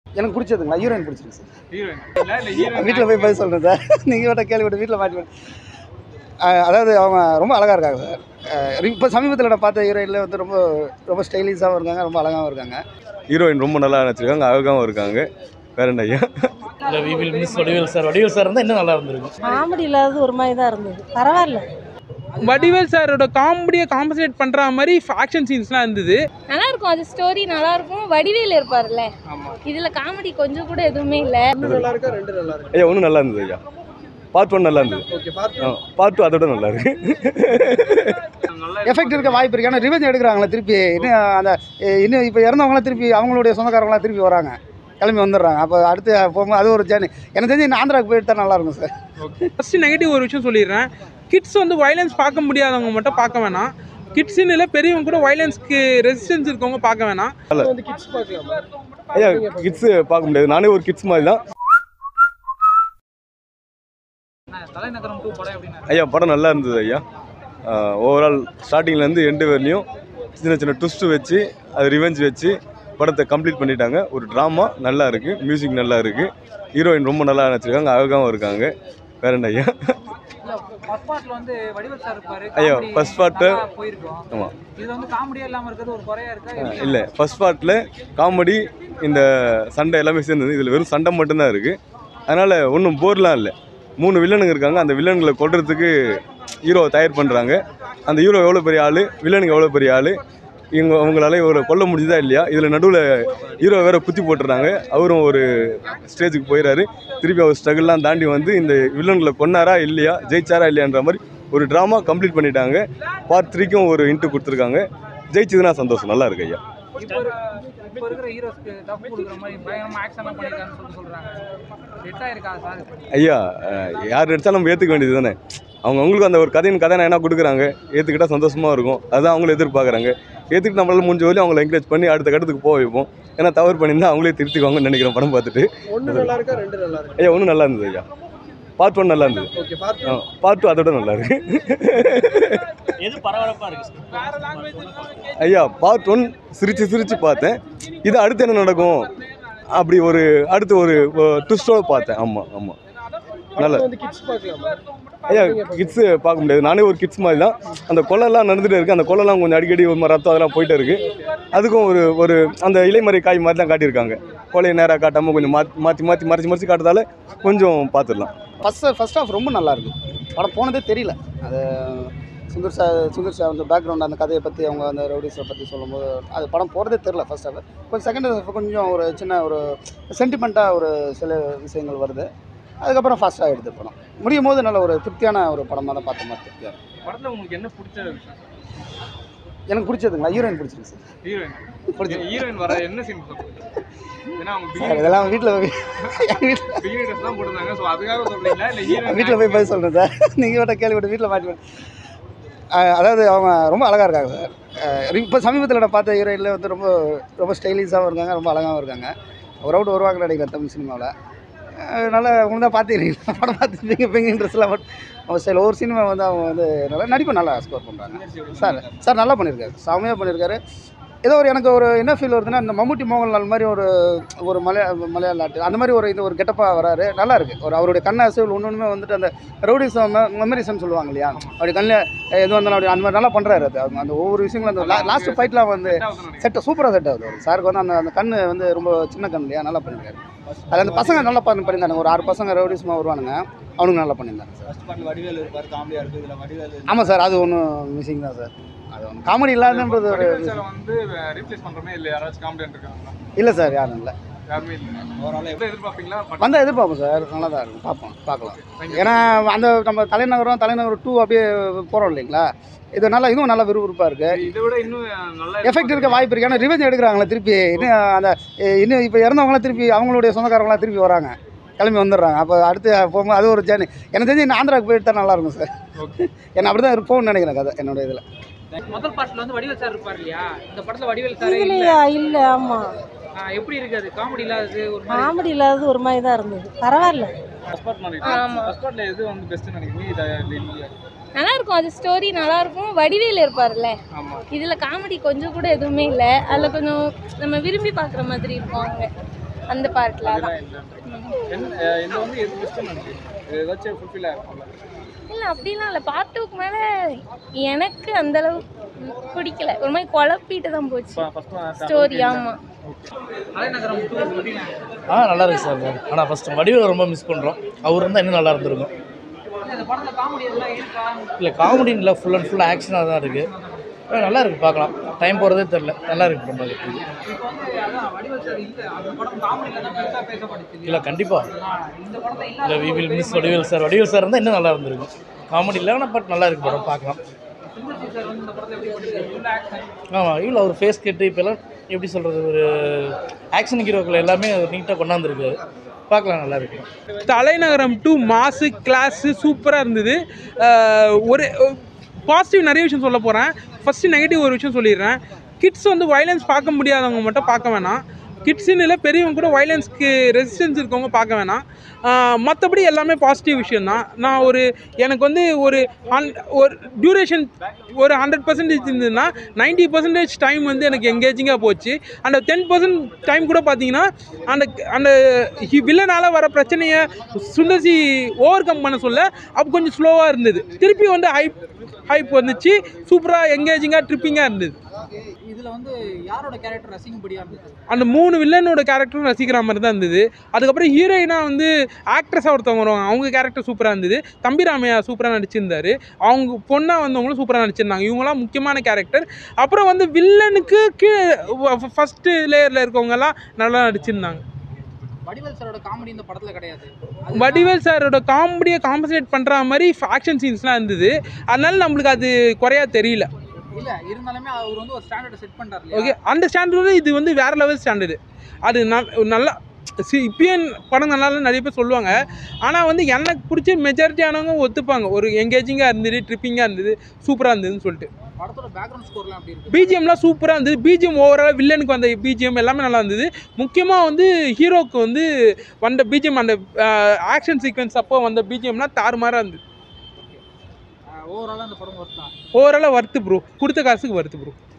எனக்கு பிடிச்சதுங்களா ஹீரோயின் பிடிச்சிருக்கு சார் ஹீரோயின் இல்ல இல்ல ஹீரோயின் வீட்டில் போய் பதில் சொல்கிறேன் சார் நீங்கள் விட்ட கேள்வி விட்டு வீட்டில் மாட்டி அஹ் அதாவது அவங்க ரொம்ப அழகாக இருக்காங்க சார் இப்போ சமீபத்தில் நான் பார்த்த ஹீரோயினில் வந்து ரொம்ப ரொம்ப ஸ்டைலிஷாகவும் இருக்காங்க ரொம்ப அழகாகவும் இருக்காங்க ஹீரோயின் ரொம்ப நல்லா நடிச்சிருக்காங்க அழகாகவும் இருக்காங்க வேற என்ன ஐயா இல்லை we will miss Vadivel sir Vadivel sir இருந்தால் இன்னும் நல்லா இருந்திருக்கும் காமெடி இல்லாதது ஒரு மாதிரி தான் இருந்தது பரவாயில்ல வடிவேல் சாரோட காமெடியை காம்பன்சேட் பண்ற மாதிரி ஆக்ஷன் சீன்ஸ்லாம் இருந்தது நல்லா இருக்கும் அது ஸ்டோரி நல்லா இருக்கும் வடிவேல் இருப்பார்ல ஆமா இதுல காமெடி கொஞ்சம் கூட எதுவுமே இல்ல நல்லா இருக்கா ரெண்டு நல்லா இருக்கு ஐயா ஒன்றும் நல்லா இருந்தது ஐயா பார்ட் ஒன் நல்லா இருந்தது ஓகே பார்த்து பார்ட் டூ அதோட நல்லா இருக்கு எஃபெக்ட் இருக்க வாய்ப்பு இருக்கு ஆனால் ரிவெஞ்ச் எடுக்கிறாங்களே திருப்பி இன்னும் அந்த எ- இன்னும் இப்போ இறந்தவங்களாம் திருப்பி அவங்களுடைய சொந்தக்காரங்களாம் திருப்பி வராங்க கிளம்பி வந்துடுறாங்க அப்போ அடுத்து போகும்போது அது ஒரு ஜேர்னி எனக்கு தெரிஞ்சு இன்னும் ஆந்திராவுக்கு போயிட்டு தான் நல்லா இருக்கும் சார் ஃபர்ஸ்ட் நெகட்டிவ் ஒரு விஷயம் சொல்லிடுறேன் கிட்ஸ் வந்து வயலன்ஸ் பார்க்க முடியாதவங்க மட்டும் பார்க்க வேணாம் கிட்ஸ்னு இல்லை பெரியவங்க கூட வயலன்ஸ்க்கு ரெசிஸ்டன்ஸ் இருக்கவங்க பார்க்க வேணாம் வந்து கிட்ஸ் பார்க்கலாமா ஐயா கிட்ஸ் பார்க்க முடியாது நானே ஒரு கிட்ஸ் மாதிரி தான் தலைநகரம் டூ படம் எப்படின்னா ஐயா படம் நல்லா இருந்தது ஐயா ஓவரால் ஸ்டார்டிங்லேருந்து எண்டு வரலையும் சின்ன சின்ன ட்விஸ்ட்டு வச்சு அது ரிவெஞ்ச் வச்சு படத்தை கம்ப்ளீட் பண்ணிட்டாங்க ஒரு ட்ராமா நல்லா இருக்குது மியூசிக் நல்லா இருக்குது ஹீரோயின் ரொம்ப நல்லா நடிச்சிருக்காங்க அழகாகவும் இருக்காங்க வேற என்ன ஐயா ஃபர்ஸ்ட் பார்ட்ல வந்து வடிவேல் சார் இருப்பாரு ஐயா, comedy first part- நல்லா போயிருக்கும் ஆமாம் இது வந்து காமெடியா இல்லாம இருக்கிறது ஒரு குறையா இருக்கா எப்படி? இல்லை ஃபர்ஸ்ட் பார்ட்டில் காமெடி இந்த சண்டை எல்லாமே சேர்ந்தது இதில் வெறும் சண்டை மட்டும்தான் இருக்குது அதனால் ஒன்றும் போர்லாம் இல்லை மூணு வில்லனுங்க இருக்காங்க அந்த வில்லன்களை கொல்றதுக்கு ஹீரோவை தயார் பண்ணுறாங்க அந்த ஹீரோ எவ்வளோ பெரிய ஆள் வில்லனுங்க எவ்வளோ பெரிய ஆள் இவங்க அவங்களால இவரை கொல்ல முடியுதா இல்லையா இதில் நடுவில் ஹீரோ வேற குத்தி போட்டுறாங்க அவரும் ஒரு ஸ்டேஜுக்கு போயிடாரு திருப்பி அவர் ஸ்ட்ரகிள்லாம் தாண்டி வந்து இந்த வில்லன்களை கொன்னாரா இல்லையா ஜெயிச்சாரா இல்லையான்ற மாதிரி ஒரு ட்ராமா கம்ப்ளீட் பண்ணிட்டாங்க பார்ட் த்ரீக்கும் ஒரு இன்ட்டு கொடுத்துருக்காங்க ஜெயிச்சதுன்னா சந்தோஷம் நல்லா இருக்கு ஐயா இப்போ இரு- இப்போ இருக்கிற ஹீரோஸ்க்கு டஃப் கொடுக்குற மாதிரி பயங்கரமா ஆக்ஷன்லாம் பண்ணிருக்காங்கன்னு சொல்லிட்டு சொல்றாங்க செட் ஆயிருக்கா சார் ஐயா அஹ், யார் நடிச்சா நம்ம ஏற்றுக்க வேண்டியது தானே அவங்க அவங்களுக்கு அந்த ஒரு கதையின் கதை என்ன கொடுக்குறாங்க ஏற்றுக்கிட்டா சந்தோஷமாக இருக்கும் அதுதான் அவங்களும் எதிர்பார்க்குறாங்க ஏற்றுக்கிட்டு நம்மளால முடிஞ்ச வரையும் அவங்கள என்கரேஜ் பண்ணி அடுத்த கட்டத்துக்கு போக வைப்போம் ஏன்னா தவறு பண்ணியிருந்தா அவங்களே திருத்திக்குவாங்கன்னு நினைக்கிறேன் படம் பார்த்துட்டு ஒன்று நல்லா இருக்கா ரெண்டு நல்லா இருக்கு ஐயா ஒன்றும் நல்லா இருந்தது ஐயா பார்ட் ஒன் நல்லா இருந்தது ஓகே பார்த்து பார்ட் டூ அதோட நல்லா இருக்கு எது பரபரப்பாக இருக்கு வேற லாங்குவேஜ் ஐயா பார்ட் ஒன் சிரிச்சு சிரிச்சு பார்த்தேன் இது அடுத்து என்ன நடக்கும் அப்படி ஒரு அடுத்து ஒரு ட்விஸ்டோட பார்த்தேன் ஆமாம் ஆமாம் நல்ல வந்து கிட்ஸ் பார்க்கலாமா ஐயா கிட்ஸு பார்க்க முடியாது நானே ஒரு கிட்ஸ் மாதிரி தான் அந்த கொலைலாம் நடந்துட்டு இருக்கு அந்த கொலைலாம் கொஞ்சம் அடிக்கடி ஒரு மாதிரி ரத்தம் அதெல்லாம் போயிட்டு இருக்கு அதுக்கும் ஒரு ஒரு அந்த இலைமறை காய் மாதிரி தான் காட்டியிருக்காங்க கொலையை நேராக காட்டாமல் கொஞ்சம் மாற்றி மாற்றி மாற்றி மறைச்சி மறைச்சி காட்டுறதால கொஞ்சம் பார்த்துடலாம் ஃபஸ்ட் ஃபர்ஸ்ட் ஆஃப் ரொம்ப நல்லா இருக்கு படம் போனதே தெரியல அது சுந்தர் சார் சுந்தர் சார் அந்த பேக்ரவுண்ட் அந்த கதையை பற்றி அவங்க அந்த ரவுடிஸை பற்றி சொல்லும்போது அது படம் போகிறதே தெரில ஃபர்ஸ்ட் ஆஃப் கொஞ்சம் செகண்ட் ஹாஃப் கொஞ்சம் ஒரு சின்ன ஒரு சென்டிமெண்ட்டாக ஒரு சில விஷயங்கள் வருது அதுக்கப்புறம் ஃபாஸ்ட்டாக எடுத்து படம் முடியும் போது நல்ல ஒரு திருப்தியான ஒரு படமாக தான் பார்த்த மாதிரி திருப்தியாக இருக்கு. படத்துல உங்களுக்கு என்ன பிடிச்ச விஷயம் எனக்கு பிடிச்சதுங்களா ஹீரோயின் பிடிச்சிருக்கு சார் ஹீரோயின் பிடிச்சிருக்கு ஹீரோயின் வர என்ன சீன் ஏன்னா அவங்க சார் இதெல்லாம் வீட்டில் வீட்டில் பிகினர்ஸ் தான் போட்டிருந்தாங்க ஸோ அதுக்காக சொல்றீங்களா இல்லை ஹீரோயின் வீட்டில் போய் பதில் சொல்கிறேன் சார் நீங்கள் விட்ட கேள்வி விட்டு வீட்டில் மாட்டி அஹ் அதாவது அவங்க ரொம்ப அழகாக இருக்காங்க சார் இப்போ சமீபத்தில் நான் பார்த்த ஹீரோயினில் வந்து ரொம்ப ரொம்ப ஸ்டைலிஷாகவும் இருக்காங்க ரொம்ப அழகாகவும் இருக்காங்க ஒரு அவுட் வருவாங்க நினைக்கிறேன் தமிழ் சினிமாவில் நல்லா உங்களுக்கு தான் பார்த்துக்கிறீங்களா படம் பார்த்துருப்பீங்க பிங்க இன்ட்ரெஸ்ட்லாம் பட் அவங்க ஸ்டைல் ஒவ்வொரு சினிமா வந்து அவங்க வந்து நல்லா நடிப்பு நல்லா ஸ்கோர் பண்ணுறாங்க சார் சார் நல்லா பண்ணியிருக்காரு செமையாக பண்ணியிருக்காரு ஏதோ ஒரு எனக்கு ஒரு என்ன ஃபீல் வருதுன்னா இந்த மம்முட்டி மோகன்லால் மாதிரி ஒரு ஒரு மலையா மலையாள நாட்டு அந்த மாதிரி ஒரு இது ஒரு கெட்டப்பாக வராரு நல்லா இருக்கு ஒரு அவருடைய கண்ண அசைவில் ஒன்று ஒன்றுமே வந்துட்டு அந்த ரவுடிசம் மெமரிசம் சொல்லுவாங்க இல்லையா அப்படி கண்ணில் எது வந்தாலும் அப்படி அந்த மாதிரி நல்லா பண்ணுறாரு அது அந்த- அந்த ஒவ்வொரு விஷயங்களும் அந்த லாஸ்ட் ஃபைட்லாம் வந்து செட் சூப்பராக செட் ஆகுது அவருக்கு. சாருக்கு வந்து அந்த அந்த கண்ணு வந்து ரொம்ப சின்ன கண் இல்லையா நல்லா பண்ணியிருக்காரு அது அந்த பசங்க நல்லா பண்ணி பண்ணியிருந்தாங்க ஒரு ஆறு பசங்க ரவுடிசமாக வருவானுங்க அவனுங்க நல்லா பண்ணியிருந்தாங்க சார் வடிவேல் இருப்பாரு காமெடியா இருக்கு இதுல வடிவேல் ஆமாம் சார் அது ஒன்றும் மிஸ்ஸிங் தான் சார் அது ஒன்று காமெடி இல்லாதன்றது ஒரு சார் வந்து ரீப்ளேஸ் பண்றமே இல்லை யாராச்சும் காமெடியன் இருக்காங்களா இல்லை சார் யாரும் இல்லை யாருமே இல்லை ஓவரால் எப்படி எதிர்பார்ப்பீங்களா வந்தால் எதிர்பார்ப்போம் சார் நல்லா தான் இருக்கும் பார்ப்போம் பார்க்கலாம் ஏன்னா அந்த நம்ம தலைநகரம் தலைநகரம் டூ அப்படியே போகிறோம் இல்லைங்களா இது நல்லா இதுவும் நல்லா விறுவிறுப்பாக இருக்குது இதை விட இன்னும் நல்லா எஃபெக்ட் இருக்க வாய்ப்பு இருக்குது ஏன்னா ரிவெஞ்ச் எடுக்கிறாங்களே திருப்பி இன்னும் அந்த எ- இன்னும் இப்போ இறந்தவங்களாம் திருப்பி அவங்களுடைய சொந்தக்காரங்களாம் திருப்பி வராங்க கிளம்பி வந்துடுறாங்க அப்போ அடுத்து போகும்போது அது ஒரு ஜேர்னி எனக்கு தெரிஞ்சு இன்னும் ஆந்திராவுக்கு போயிட்டு தான் நல்லா இருக்கும் சார் ஏன்னா அப்படி தான் இருப்போம்னு நினைக்கிறேன் கதை என்னோட இதில் முதல் பார்ட்ல வந்து வடிவேல் சார் இருப்பாரு இல்லையா இந்த படத்துல வடிவேல் சார் இல்ல இதுலையா இல்லை ஆமாம் ஆ, எப்படி இருக்காது காமெடி இல்லாதது ஒரு மாதிரி காமெடி இல்லாதது ஒரு மாதிரி தான் இருந்தது பரவாயில்ல ஃபர்ஸ்ட் பார்ட் ஆமா. ஃபர்ஸ்ட் பார்ட்ல எது வந்து பெஸ்ட் நினைக்கிறீங்க இதை இல்லை நல்லா இருக்கும் அது ஸ்டோரி நல்லா இருக்கும் வடிவேல் இருப்பார்ல ஆமா இதுல காமெடி கொஞ்சம் கூட எதுவுமே இல்ல அதுல கொஞ்சம் நம்ம விரும்பி பார்க்குற மாதிரி இருக்கும் அவங்க அந்த பார்ட்டில் தான் இந்த வந்து எது பெஸ்ட்டு நினைச்சு ஏதாச்சும் ஃபுல்ஃபில் ஆயிருக்கும்ல இல்லை அப்படிலாம் இல்லை பார்ட் டூக்கு மேலே எனக்கு அந்த அளவு பிடிக்கல ஒரு மாதிரி குழப்பிட்டு தான் போச்சு ஸ்டோரி ஆமாம் அலைநகரம் டூ எப்படிங்க ஆ நல்லா இருக்கு சார் ஆனால் ஃபஸ்ட்டு வடிவில் ரொம்ப மிஸ் பண்ணுறோம் அவர் இருந்தால் இன்னும் நல்லா இருந்திருக்கும் இந்த படத்தில் காமெடி எல்லாம் இருக்கா இல்லை காமெடி இல்லை ஃபுல் அண்ட் ஃபுல் ஆக்ஷனாக தான் இருக்குது நல்லா இருக்குது பார்க்கலாம் டைம் போகிறதே தெரில நல்லா இருக்குது படம் பார்க்கறதுக்கு இப்போ வந்து அதான் வடிவல் சார் இல்லை அந்த படம் காமெடியில் தான் பெருசாக பேசப்பட்டுச்சு இல்லை கண்டிப்பாக இந்த படத்தை இல்லை இல்லாத we will miss Vadivel sir Vadivel sir இருந்தால் இன்னும் நல்லா இருந்திருக்கும் காமெடி இல்லை ஆனால் பட் நல்லா இருக்கு படம் பார்க்கலாம் சுந்தர்சி சார் வந்து இந்த படத்தை எப்படி பண்ணிருக்காரு ஃபுல் ஆக்ஷன் ஆமாம் இவ்வளோ அவர் ஃபேஸ் கட்டு இப்போல்லாம் எப்படி சொல்கிறது ஒரு ஆக்ஷன் ஹீரோக்கள் எல்லாமே நீட்டாக கொண்டாந்துருக்காரு பார்க்கலாம் நல்லா இருக்கு தலைநகரம் டூ மாசு கிளாஸு சூப்பராக இருந்தது அஹ் ஒரு பாசிட்டிவ் நிறைய விஷயம் சொல்ல போகிறேன் ஃபஸ்ட்டு நெகட்டிவ் ஒரு விஷயம் சொல்லிடுறேன் கிட்ஸ் வந்து வைலன்ஸ் பார்க்க முடியாதவங்க மட்டும் பார்க்க வேணாம் கிட்ஸுன்னு இல்லை பெரியவங்க கூட வைலன்ஸ்க்கு ரெசிஸ்டன்ஸ் இருக்கவங்க பார்க்க வேணாம் மற்றபடி எல்லாமே பாசிட்டிவ் விஷயந்தான் நான் ஒரு எனக்கு வந்து ஒரு ஹன் ஒரு டியூரேஷன் ஒரு ஹண்ட்ரட் பர்சன்டேஜ் இருந்ததுன்னா நைன்ட்டி பர்சன்டேஜ் டைம் வந்து எனக்கு எங்கேஜிங்காக போச்சு அந்த டென் பர்சன்ட் டைம் கூட பார்த்தீங்கன்னா அந்த அந்த வில்லனால் வர பிரச்சனையை சுந்தர்சி ஓவர் கம் பண்ண சொல்ல அப்போ கொஞ்சம் ஸ்லோவாக இருந்தது திருப்பி வந்து ஹைப் ஹைப் வந்துச்சு சூப்பராக எங்கேஜிங்காக ட்ரிப்பிங்காக இருந்தது இதில் வந்து யாரோட கேரக்டர் ரசிக்கும்படியாக இருந்துச்சு அந்த மூணு வில்லனோட கேரக்டரும் ரசிக்கிற மாதிரி தான் இருந்தது அதுக்கப்புறம் ஹீரோயினாக வந்து ஆக்ட்ரஸாக ஒருத்தவங்க வருவாங்க அவங்க கேரக்டர் சூப்பராக இருந்தது தம்பி ராமையா சூப்பராக நடிச்சிருந்தாரு அவங்க பொண்ணாக வந்தவங்களும் சூப்பராக நடிச்சிருந்தாங்க இவங்களாம் முக்கியமான கேரக்டர் அப்புறம் வந்து வில்லனுக்கு கீழே ஃபஸ்ட்டு லேயரில் இருக்கவங்கலாம் நல்லா நடிச்சிருந்தாங்க வடிவேல் சாரோட காமெடி இந்த படத்தில் கிடையாது வடிவேல் சாரோட காமெடியை காம்பன்சேட் பண்ணுற மாதிரி ஆக்ஷன் சீன்ஸ்லாம் இருந்தது அதனால நம்மளுக்கு அது குறையா தெரியல இல்ல இருந்தாலுமே அவர் வந்து ஒரு ஸ்டாண்டர்டை செட் பண்றாரு ஓகே அந்த ஸ்டாண்டர்டு இது வந்து வேற லெவல் ஸ்டாண்டர்டு அது நல் நல்லா சி இப்பயும் படம் நல்லா இல்லைன்னு நிறைய பேர் சொல்லுவாங்க ஆனால் வந்து எனக்கு பிடிச்ச மெஜாரிட்டி ஆனவங்க ஒத்துப்பாங்க ஒரு எங்கேஜிங்காக இருந்தது ட்ரிப்பிங்காக இருந்தது சூப்பராக இருந்ததுன்னு சொல்லிட்டு படத்தோட பேக்ரவுண்ட் ஸ்கோர்லாம் எப்படி இருக்கு பிஜிஎம்லாம் சூப்பராக இருந்தது பிஜிஎம் ஓவரால் வில்லனுக்கு வந்த பிஜிஎம் எல்லாமே நல்லா இருந்தது முக்கியமாக வந்து ஹீரோக்கு வந்து வந்த பிஜிஎம் அந்த ஆக்ஷன் சீக்வன்ஸ் அப்போ வந்த பிஜிஎம்லாம் தாறுமாறாக இருந்தது ஓவராலாக அந்த படம் ஒர்க் தான் ஓவராலாக வருத்து ப்ரோ கொடுத்த காசுக்கு வருத்து ப்ரோ